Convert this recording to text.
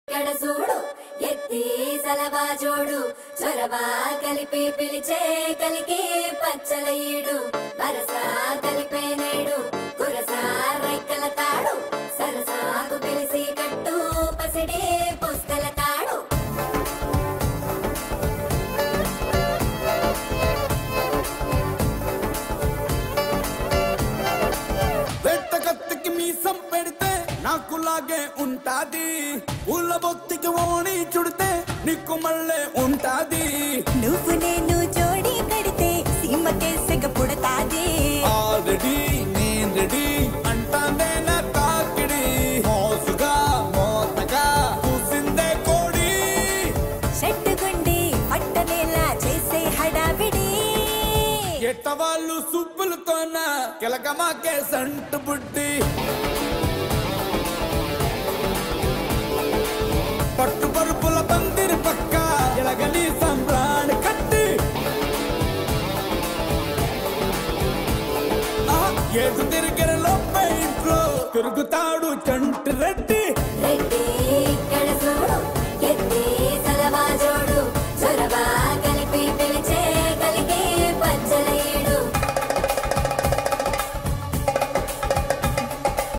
ఇక్కడ చూడు ఎత్తి సలవా జోడు చొరవా కలిపి పిలిచే కలికి పచ్చల ఈడు వరస కలిపే నేడు కురస రైకల తాడు సరసాకు పిలిసి కట్టు పసిడి పుస్తల తాడు వెట్ట కత్తికి మీసం పెడితే నాకు లాగే ఉంటాది ఊళ్ళ బొత్తికి ఓణి చుడితే నీకు మళ్ళీ ఉంటాది నువ్వు నేను జోడి కడితే సీమకే సిగ పుడతాది ఆల్రెడీ నేను రెడీ అంటానే నా తాకిడి మోసుగా మోతగా కూసిందే కోడి షట్టుగుండి పట్టనేలా చేసే హడావిడి ఎట్ట వాళ్ళు సుబ్బులతోన కిలకమాకే సంటు బుడ్డి పట్టు పరుపుల పందిరి పక్క ఎలగని సంబ్రాణి కట్టి ఆ, ఏడు తిరిగిన లోప ఇంట్లో తిరుగుతాడు చంటి రెడ్డి